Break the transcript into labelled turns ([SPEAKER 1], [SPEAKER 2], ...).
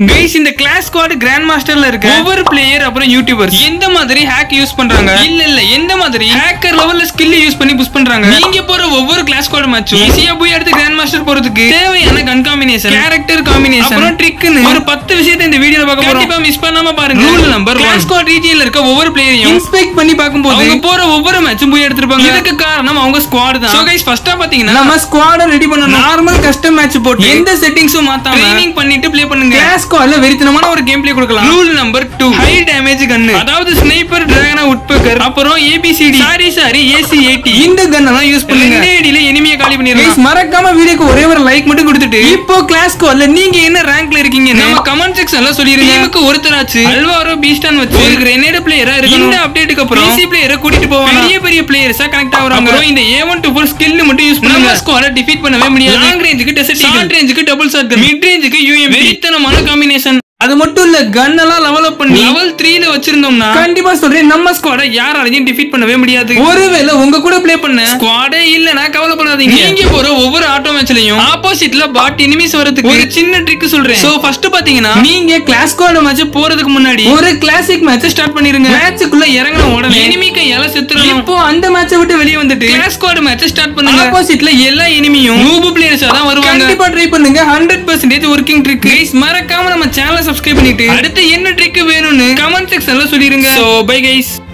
[SPEAKER 1] guys இந்த class squad grand மாஸ்டர்ல இருக்க ஒவ்வொரு பிளேயர் அப்புறம் யூடியூபர்ஸ் எந்த மாதிரி ஹேக் யூஸ் பண்றாங்க இல்ல இல்ல எந்த மாதிரி ஹேக்கர் லெவல்ல ஸ்கில் யூஸ் பண்ணி புஷ் பண்றாங்க நீங்க போற ஒவ்வொரு கிளாஸ் ஸ்குவாட் மேட்சும் ஈஸியா போய் அடுத்து கிராண்ட் மாஸ்டர் போறதுக்கு தேவையான கன் காம்பினேஷன் கேரக்டர் காம்பினேஷன் அப்புறம் ட்ரிக்னு ஒரு பத்து விஷயத்தை இந்த வீடியோல பார்க்க போறோம் கண்டிப்பா மிஸ் பண்ணாம பாருங்க ரூல் நம்பர் கிளாஸ் ஸ்குவாட் ரீஜியன்ல இருக்க ஒவ்வொரு பிளேயரையும் இன்ஸ்பெக்ட் பண்ணி பார்க்கும்போது அவங்க போற ஒவ்வொரு மேட்சும் போய் எடுத்துருப்பாங்க இதுக்கு காரணம் அவங்க ஸ்குவாட் தான் சோ கைஸ் ஃபர்ஸ்டா பாத்தீங்கன்னா நம்ம ஸ்குவாட ரெடி பண்ணணும் நார்மல் கஸ்டம் மேட்ச் போட்டு எந்த செட்டிங்ஸும் மாத்தாம ட்ரைனிங் பண்ணிட்டு ப்ளே பண்ணுங்க கிளாஸ் ஸ்குவாட்ல வெறித்தனமான ஒரு கேம் ப்ளே கொடுக்கலாம் rule number 2 high damage gun அதாவது ஸ்னைப்பர் டிராகனா உட்பக்கர் அப்புறம் ஏபிசிடி சாரி சாரி ஏசி இந்த கன் எல்லாம் யூஸ் பண்ணுங்க ரெண்டே அடியில எனிமியை காலி பண்ணிரலாம் மறக்காம வீடியோக்கு ஒரே ஒரு லைக் மட்டும் கொடுத்துட்டு இப்போ கிளாஸ் ஸ்குவாட்ல நீங்க என்ன ரேங்க்ல இருக்கீங்க நம்ம கமெண்ட் செக்ஷன்ல சொல்லிருங்க டீமுக்கு ஒருத்தராச்சு அல்வாரோ பீஸ்டான் வச்சு ஒரு கிரேனேட் பிளேயரா இருக்கு இந்த அப்டேட்டுக்கு அப்புறம் பிசி பிளேயரை கூட்டிட்டு போவாங்க பெரிய பெரிய பிளேயர்ஸா கனெக்ட் ஆகுறாங்க அப்புறம் இந்த A1 to 4 ஸ்கில் மட்டும் யூஸ் பண்ணுங்க நம்ம ஸ்குவாட டிஃபீட் பண்ணவே முடியாது லாங் ரேஞ்சுக்கு டெசர்ட் ஷார்ட் ரேஞ்சுக்கு டபுள் ஷாட் மிட் ரேஞ்சுக்கு யூஎம் வெறித்தனமான காம்பினேஷன் அது மட்டும் இல்ல கன் எல்லாம் லெவல் அப் பண்ணி லெவல் 3 ல வச்சிருந்தோம்னா கண்டிப்பா சொல்றேன் நம்ம ஸ்குவாட யாராலையும் டிஃபீட் பண்ணவே முடியாது ஒருவேளை உங்க கூட ப்ளே பண்ண ஸ்குவாடே இல்லனா கவலைப்படாதீங்க நீங்க போற ஒவ்வொரு ஆட்டோ மேட்ச்லயும் ஆப்போசிட்ல பாட் எனிமீஸ் வரதுக்கு ஒரு சின்ன ட்ரிக் சொல்றேன் சோ ஃபர்ஸ்ட் பாத்தீங்கன்னா நீங்க கிளாஸ் ஸ்குவாட் மேட்ச் போறதுக்கு முன்னாடி ஒரு கிளாசிக் மேட்ச் ஸ்டார்ட் பண்ணிருங்க மேட்ச்சுக்குள்ள இறங்கின உடனே எனிமி கையால செத்துறணும் இப்போ அந்த மேட்சை விட்டு வெளிய வந்துட்டு கிளாஸ் ஸ்குவாட் மேட்ச் ஸ்டார்ட் பண்ணுங்க ஆப்போசிட்ல எல்லா எனிமியும் நூபு பிளேயர்ஸா தான் வருவாங்க கண்டிப்பா ட்ரை பண்ணுங்க 100% ஒர்க்கிங் ட்ரிக் கைஸ் மறக்காம நம்ம சேனலை சப்ஸ்கிரைப் பண்ணிட்டு அடுத்து என்ன ட்ரிக் வேணும்னு கமெண்ட் செக்ஷன்ல சொல்லிருங்க சோ பை கைஸ்